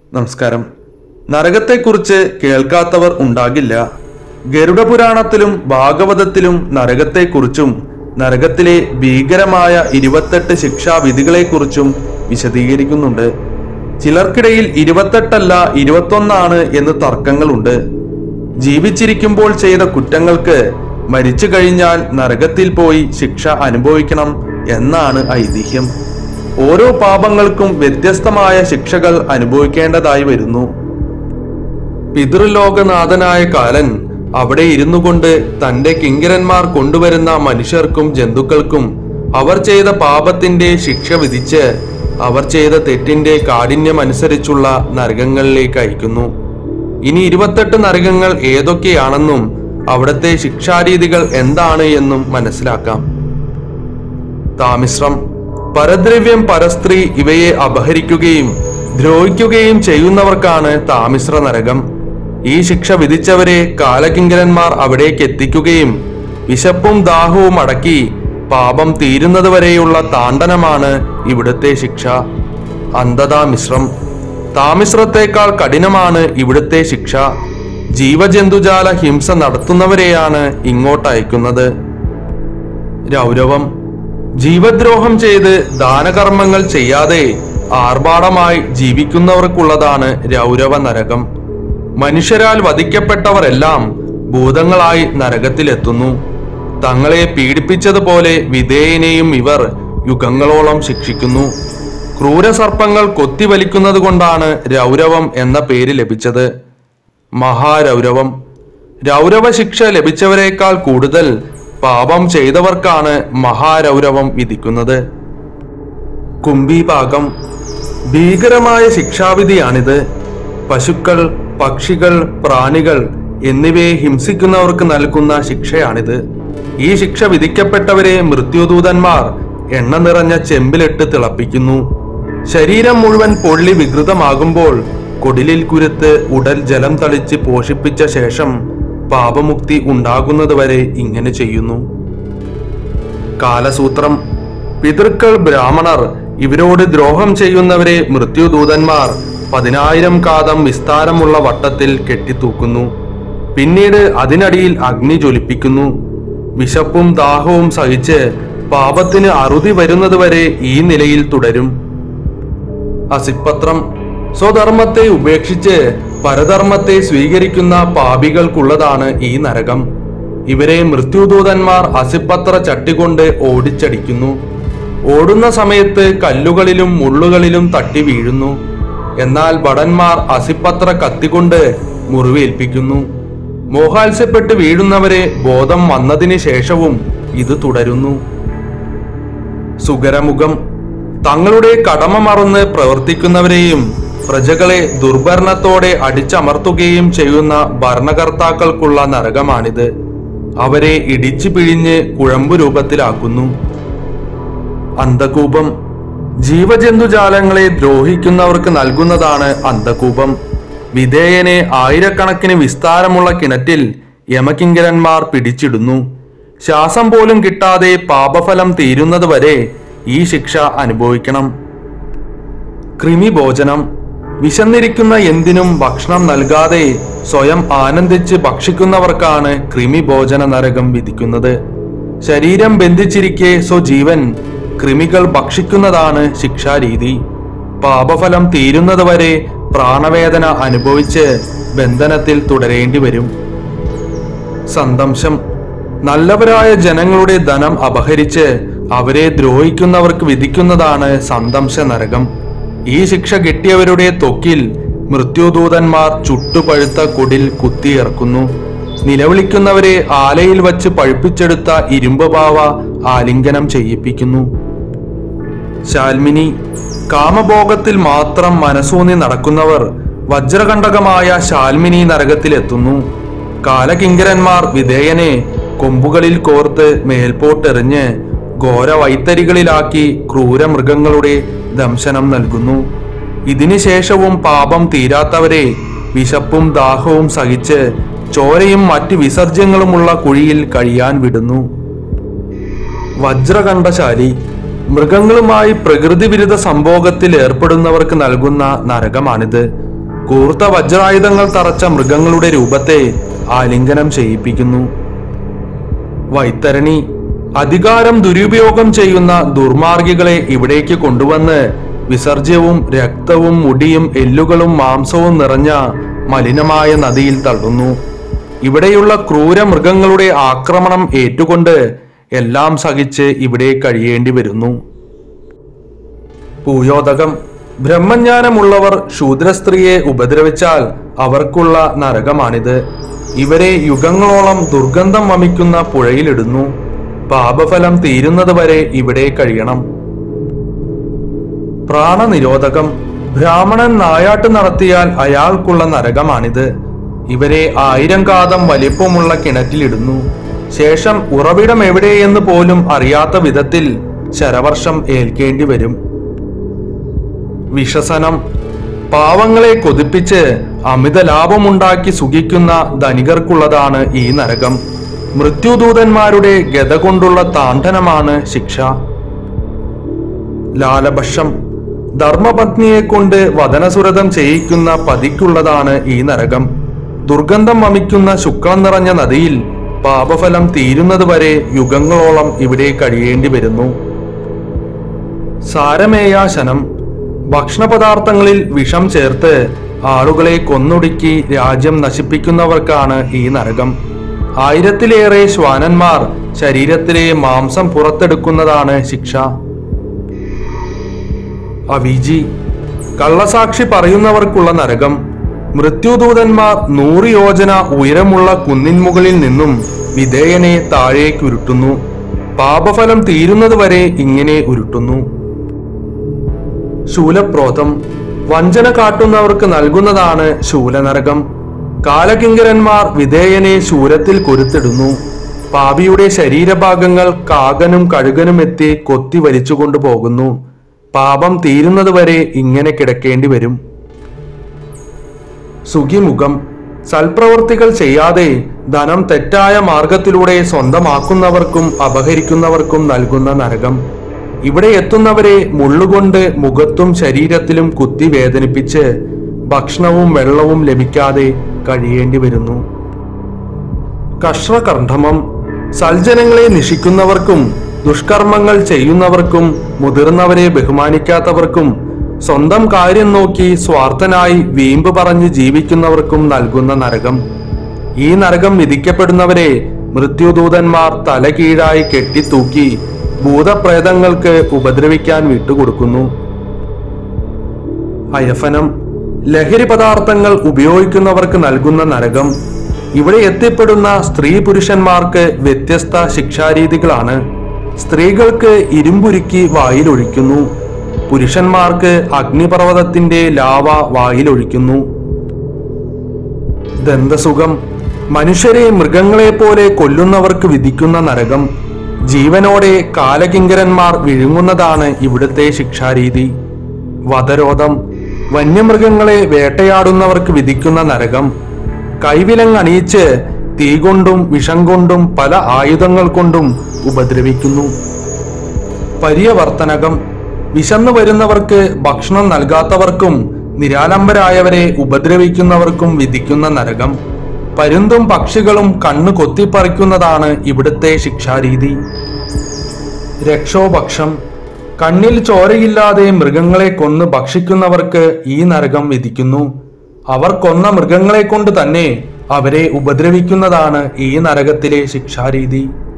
നമസ്കാരം നരകത്തെക്കുറിച്ച് കേൾക്കാത്തവർ ഉണ്ടാകില്ല ഗരുഡപുരാണത്തിലും ഭാഗവതത്തിലും നരകത്തെക്കുറിച്ചും നരകത്തിലെ ഭീകരമായ ഇരുപത്തെട്ട് ശിക്ഷാവിധികളെക്കുറിച്ചും വിശദീകരിക്കുന്നുണ്ട് ചിലർക്കിടയിൽ ഇരുപത്തെട്ടല്ല ഇരുപത്തൊന്നാണ് എന്ന് തർക്കങ്ങളുണ്ട് ജീവിച്ചിരിക്കുമ്പോൾ ചെയ്ത കുറ്റങ്ങൾക്ക് മരിച്ചു കഴിഞ്ഞാൽ നരകത്തിൽ പോയി ശിക്ഷ അനുഭവിക്കണം എന്നാണ് ഐതിഹ്യം ഓരോ പാപങ്ങൾക്കും വ്യത്യസ്തമായ ശിക്ഷകൾ അനുഭവിക്കേണ്ടതായി വരുന്നു പിതൃലോകനാഥനായ കാലൻ അവിടെ ഇരുന്നു കൊണ്ട് തന്റെ കിങ്കരന്മാർ കൊണ്ടുവരുന്ന മനുഷ്യർക്കും ജന്തുക്കൾക്കും അവർ ചെയ്ത പാപത്തിന്റെ ശിക്ഷ വിധിച്ച് അവർ ചെയ്ത തെറ്റിന്റെ കാഠിന്യമനുസരിച്ചുള്ള നരകങ്ങളിലേക്ക് അയക്കുന്നു ഇനി ഇരുപത്തെട്ട് നരകങ്ങൾ ഏതൊക്കെയാണെന്നും അവിടുത്തെ ശിക്ഷാരീതികൾ എന്താണ് എന്നും മനസ്സിലാക്കാം താമിശ്രം പരദ്രവ്യം പരസ്ത്രീ ഇവയെ അപഹരിക്കുകയും ദ്രോഹിക്കുകയും ചെയ്യുന്നവർക്കാണ് താമിശ്ര നരകം ഈ ശിക്ഷ വിധിച്ചവരെ കാലകിങ്കരന്മാർ അവിടേക്ക് എത്തിക്കുകയും വിശപ്പും ദാഹവും അടക്കി പാപം തീരുന്നതുവരെയുള്ള താണ്ഡനമാണ് ഇവിടുത്തെ ശിക്ഷ അന്ധതാമിശ്രം താമിശ്രത്തേക്കാൾ കഠിനമാണ് ഇവിടുത്തെ ശിക്ഷ ജീവജന്തുജാല ഹിംസ നടത്തുന്നവരെയാണ് ഇങ്ങോട്ട് അയക്കുന്നത് രൗരവം ജീവദ്രോഹം ചെയ്ത് ദാനകർമ്മങ്ങൾ ചെയ്യാതെ ആർഭാടമായി ജീവിക്കുന്നവർക്കുള്ളതാണ് രൗരവ നരകം മനുഷ്യരാൽ വധിക്കപ്പെട്ടവരെല്ലാം ഭൂതങ്ങളായി നരകത്തിലെത്തുന്നു തങ്ങളെ പീഡിപ്പിച്ചതുപോലെ വിധേയനെയും ഇവർ യുഗങ്ങളോളം ശിക്ഷിക്കുന്നു ക്രൂരസർപ്പങ്ങൾ കൊത്തിവലിക്കുന്നത് കൊണ്ടാണ് രൗരവം എന്ന പേര് ലഭിച്ചത് മഹാരൗരവം രൗരവ ശിക്ഷ ലഭിച്ചവരെക്കാൾ കൂടുതൽ പാപം ചെയ്തവർക്കാണ് മഹാരൗരവം വിധിക്കുന്നത് കുംഭീപാകം ഭീകരമായ ശിക്ഷാവിധിയാണിത് പശുക്കൾ പക്ഷികൾ പ്രാണികൾ എന്നിവയെ ഹിംസിക്കുന്നവർക്ക് നൽകുന്ന ശിക്ഷയാണിത് ഈ ശിക്ഷ വിധിക്കപ്പെട്ടവരെ മൃത്യുദൂതന്മാർ എണ്ണ നിറഞ്ഞ ചെമ്പിലിട്ട് തിളപ്പിക്കുന്നു ശരീരം മുഴുവൻ പൊള്ളി വികൃതമാകുമ്പോൾ കൊടിലിൽ കുരുത്ത് ഉടൽ ജലം തളിച്ച് പോഷിപ്പിച്ച ശേഷം പാപമുക്തി ഉണ്ടാകുന്നതുവരെ ഇങ്ങനെ ചെയ്യുന്നു കാലസൂത്രം പിതൃക്കൾ ബ്രാഹ്മണർ ഇവരോട് ദ്രോഹം ചെയ്യുന്നവരെ മൃത്യുദൂതന്മാർ പതിനായിരം കാതം വിസ്താരമുള്ള വട്ടത്തിൽ കെട്ടിത്തൂക്കുന്നു പിന്നീട് അതിനടിയിൽ അഗ്നി ജ്വലിപ്പിക്കുന്നു വിശപ്പും ദാഹവും സഹിച്ച് പാപത്തിന് അറുതി വരുന്നതുവരെ ഈ നിലയിൽ തുടരും അസിപ്പത്രം സ്വധർമ്മത്തെ ഉപേക്ഷിച്ച് പരധർമ്മത്തെ സ്വീകരിക്കുന്ന പാപികൾക്കുള്ളതാണ് ഈ നരകം ഇവരെ മൃത്യുദൂതന്മാർ അസിപ്പത്ര ചട്ടികൊണ്ട് ഓടിച്ചടിക്കുന്നു ഓടുന്ന സമയത്ത് കല്ലുകളിലും മുള്ളുകളിലും തട്ടി വീഴുന്നു എന്നാൽ ഭടന്മാർ അസിപ്പത്ര കത്തികൊണ്ട് മുറിവേൽപ്പിക്കുന്നു മോഹാത്സ്യപ്പെട്ട് വീഴുന്നവരെ ബോധം വന്നതിന് ശേഷവും ഇത് തുടരുന്നു സുഗരമുഖം തങ്ങളുടെ കടമ മറന്ന് പ്രവർത്തിക്കുന്നവരെയും പ്രജകളെ ദുർഭരണത്തോടെ അടിച്ചമർത്തുകയും ചെയ്യുന്ന ഭരണകർത്താക്കൾക്കുള്ള നരകമാണിത് അവരെ ഇടിച്ചു പിഴിഞ്ഞ് കുഴമ്പു രൂപത്തിലാക്കുന്നു അന്ധകൂപം ജീവജന്തുജാലങ്ങളെ ദ്രോഹിക്കുന്നവർക്ക് നൽകുന്നതാണ് അന്ധകൂപം വിധേയനെ ആയിരക്കണക്കിന് വിസ്താരമുള്ള കിണറ്റിൽ യമകിങ്കരന്മാർ പിടിച്ചിടുന്നു ശ്വാസം പോലും കിട്ടാതെ പാപഫലം തീരുന്നതുവരെ ഈ ശിക്ഷ അനുഭവിക്കണം കൃമിഭോജനം വിശന്നിരിക്കുന്ന എന്തിനും ഭക്ഷണം നൽകാതെ സ്വയം ആനന്ദിച്ച് ഭക്ഷിക്കുന്നവർക്കാണ് കൃമിഭോജന നരകം വിധിക്കുന്നത് ശരീരം ബന്ധിച്ചിരിക്കെ സ്വജീവൻ കൃമികൾ ഭക്ഷിക്കുന്നതാണ് ശിക്ഷാരീതി പാപഫലം തീരുന്നതുവരെ പ്രാണവേദന അനുഭവിച്ച് ബന്ധനത്തിൽ തുടരേണ്ടി വരും സന്തംശം നല്ലവരായ ജനങ്ങളുടെ ധനം അപഹരിച്ച് അവരെ ദ്രോഹിക്കുന്നവർക്ക് വിധിക്കുന്നതാണ് സന്തംശ നരകം ഈ ശിക്ഷ കിട്ടിയവരുടെ ത്വക്കിൽ മൃത്യുദൂതന്മാർ ചുട്ടുപഴുത്ത കൊടിൽ കുത്തിയിറക്കുന്നു നിലവിളിക്കുന്നവരെ ആലയിൽ വച്ച് പഴുപ്പിച്ചെടുത്ത ഇരുമ്പ് പാവ ആലിംഗനം ചെയ്യിപ്പിക്കുന്നു ശാൽമിനി കാമഭോഗത്തിൽ മാത്രം മനസ്സൂന്നി നടക്കുന്നവർ വജ്രകണ്ഠകമായ ശാൽമിനി നരകത്തിലെത്തുന്നു കാലകിങ്കരന്മാർ വിധേയനെ കൊമ്പുകളിൽ കോർത്ത് മേൽപോട്ടെറിഞ്ഞ് ഘോര വൈത്തരികളിലാക്കി ക്രൂരമൃഗങ്ങളുടെ ദംശനം നൽകുന്നു ഇതിനു ശേഷവും പാപം തീരാത്തവരെ വിശപ്പും ദാഹവും സഹിച്ച് ചോരയും മറ്റ് വിസർജ്യങ്ങളുമുള്ള കുഴിയിൽ കഴിയാൻ വിടുന്നു വജ്രകണ്ഠശാലി മൃഗങ്ങളുമായി പ്രകൃതി വിരുദ്ധ സംഭോഗത്തിൽ ഏർപ്പെടുന്നവർക്ക് നൽകുന്ന നരകമാണിത് കൂർത്ത വജ്രായുധങ്ങൾ തറച്ച മൃഗങ്ങളുടെ രൂപത്തെ ആലിംഗനം ചെയ്യിപ്പിക്കുന്നു വൈത്തരണി അധികാരം ദുരുപയോഗം ചെയ്യുന്ന ദുർമാർഗികളെ ഇവിടേക്ക് കൊണ്ടുവന്ന് വിസർജ്യവും രക്തവും മുടിയും എല്ലുകളും മാംസവും നിറഞ്ഞ മലിനമായ നദിയിൽ തള്ളുന്നു ഇവിടെയുള്ള ക്രൂര മൃഗങ്ങളുടെ ആക്രമണം ഏറ്റുകൊണ്ട് എല്ലാം സഹിച്ച് ഇവിടെ കഴിയേണ്ടി വരുന്നു പൂയോദകം ബ്രഹ്മജ്ഞാനമുള്ളവർ ശൂദ്രസ്ത്രീയെ ഉപദ്രവിച്ചാൽ അവർക്കുള്ള നരകമാണിത് ഇവരെ യുഗങ്ങളോളം ദുർഗന്ധം വമിക്കുന്ന പുഴയിലിടുന്നു പാപഫലം തീരുന്നതുവരെ ഇവിടെ കഴിയണം പ്രാണനിരോധകം ബ്രാഹ്മണൻ നായാട്ട് നടത്തിയാൽ അയാൾക്കുള്ള നരകമാണിത് ഇവരെ ആയിരം കാതം വലിപ്പമുള്ള കിണറ്റിലിടുന്നു ശേഷം ഉറവിടം എവിടെയെന്ന് പോലും അറിയാത്ത വിധത്തിൽ ശരവർഷം ഏൽക്കേണ്ടി വരും വിഷസനം പാവങ്ങളെ കൊതിപ്പിച്ച് അമിത ലാഭമുണ്ടാക്കി സുഖിക്കുന്ന ധനികർക്കുള്ളതാണ് ഈ നരകം മൃത്യുദൂതന്മാരുടെ ഗത കൊണ്ടുള്ള താണ്ഡനമാണ് ശിക്ഷ ലാലഭഷം ധർമ്മപത്നിയെ കൊണ്ട് വദനസുരതം ചെയ്യിക്കുന്ന പതിക്കുള്ളതാണ് ഈ നരകം ദുർഗന്ധം വമിക്കുന്ന ശുക്ലം നിറഞ്ഞ നദിയിൽ പാപഫലം തീരുന്നതുവരെ യുഗങ്ങളോളം ഇവിടെ കഴിയേണ്ടി വരുന്നു സാരമേയാശനം ഭക്ഷണപദാർത്ഥങ്ങളിൽ വിഷം ചേർത്ത് ആളുകളെ കൊന്നൊടുക്കി രാജ്യം നശിപ്പിക്കുന്നവർക്കാണ് ഈ നരകം ആയിരത്തിലേറെ ശ്വാനന്മാർ ശരീരത്തിലെ മാംസം പുറത്തെടുക്കുന്നതാണ് ശിക്ഷ അവീജി കള്ളസാക്ഷി പറയുന്നവർക്കുള്ള നരകം മൃത്യുദൂതന്മാർ നൂറ് യോജന ഉയരമുള്ള കുന്നിൻ മുകളിൽ നിന്നും വിധേയനെ താഴേക്ക് ഉരുട്ടുന്നു പാപഫലം തീരുന്നതുവരെ ഇങ്ങനെ ഉരുട്ടുന്നു ശൂലപ്രോതം വഞ്ചന കാട്ടുന്നവർക്ക് നൽകുന്നതാണ് ശൂലനരകം കാലകിങ്കരന്മാർ വിധേയനെ ശൂലത്തിൽ കൊരുത്തിടുന്നു പാപിയുടെ ശരീരഭാഗങ്ങൾ കാകനും കഴുകനും എത്തി കൊത്തി വലിച്ചുകൊണ്ടു പോകുന്നു പാപം തീരുന്നതുവരെ ഇങ്ങനെ കിടക്കേണ്ടി വരും സുഖിമുഖം സൽപ്രവർത്തികൾ ചെയ്യാതെ ധനം തെറ്റായ മാർഗത്തിലൂടെ സ്വന്തമാക്കുന്നവർക്കും അപഹരിക്കുന്നവർക്കും നൽകുന്ന നരകം ഇവിടെ എത്തുന്നവരെ മുള്ളുകൊണ്ട് മുഖത്തും ശരീരത്തിലും കുത്തി വേദനിപ്പിച്ച് ഭക്ഷണവും വെള്ളവും ലഭിക്കാതെ കഴിയേണ്ടി വരുന്നു കർഷകർദ്ധമം സൽജനങ്ങളെ നിഷിക്കുന്നവർക്കും ദുഷ്കർമ്മങ്ങൾ ചെയ്യുന്നവർക്കും മുതിർന്നവരെ ബഹുമാനിക്കാത്തവർക്കും സ്വന്തം കാര്യം നോക്കി സ്വാർത്ഥനായി വീമ്പ് പറഞ്ഞ് ജീവിക്കുന്നവർക്കും നൽകുന്ന നരകം ഈ നരകം വിധിക്കപ്പെടുന്നവരെ മൃത്യുദൂതന്മാർ തലകീഴായി കെട്ടിത്തൂക്കി ഭൂതപ്രേതങ്ങൾക്ക് ഉപദ്രവിക്കാൻ വിട്ടുകൊടുക്കുന്നു അയഫനം ലഹരി പദാർത്ഥങ്ങൾ ഉപയോഗിക്കുന്നവർക്ക് നൽകുന്ന നരകം ഇവിടെ എത്തിപ്പെടുന്ന സ്ത്രീ പുരുഷന്മാർക്ക് വ്യത്യസ്ത ശിക്ഷാരീതികളാണ് സ്ത്രീകൾക്ക് ഇരുമ്പുരുക്കി വായിലൊഴിക്കുന്നു പുരുഷന്മാർക്ക് അഗ്നിപർവ്വതത്തിന്റെ ലാവ വായിലൊഴിക്കുന്നു ദന്തസുഖം മനുഷ്യരെ മൃഗങ്ങളെ പോലെ കൊല്ലുന്നവർക്ക് വിധിക്കുന്ന നരകം ജീവനോടെ കാലകിങ്കരന്മാർ വിഴുങ്ങുന്നതാണ് ഇവിടുത്തെ ശിക്ഷാരീതി വധരോധം വന്യമൃഗങ്ങളെ വേട്ടയാടുന്നവർക്ക് വിധിക്കുന്ന നരകം കൈവിലങ്ങണിയിച്ച് തീ കൊണ്ടും വിഷം കൊണ്ടും പല ആയുധങ്ങൾ കൊണ്ടും ഉപദ്രവിക്കുന്നു പര്യവർത്തനകം വിശന്നു വരുന്നവർക്ക് ഭക്ഷണം നൽകാത്തവർക്കും നിരാലംബരായവരെ ഉപദ്രവിക്കുന്നവർക്കും വിധിക്കുന്ന നരകം പരുന്തും പക്ഷികളും കണ്ണു കൊത്തിപ്പറിക്കുന്നതാണ് ഇവിടുത്തെ ശിക്ഷാരീതി രക്ഷോഭക്ഷം കണ്ണിൽ ചോരയില്ലാതെ മൃഗങ്ങളെ കൊന്ന് ഭക്ഷിക്കുന്നവർക്ക് ഈ നരകം വിധിക്കുന്നു അവർ കൊന്ന മൃഗങ്ങളെ കൊണ്ട് തന്നെ അവരെ ഉപദ്രവിക്കുന്നതാണ് ഈ നരകത്തിലെ ശിക്ഷാരീതി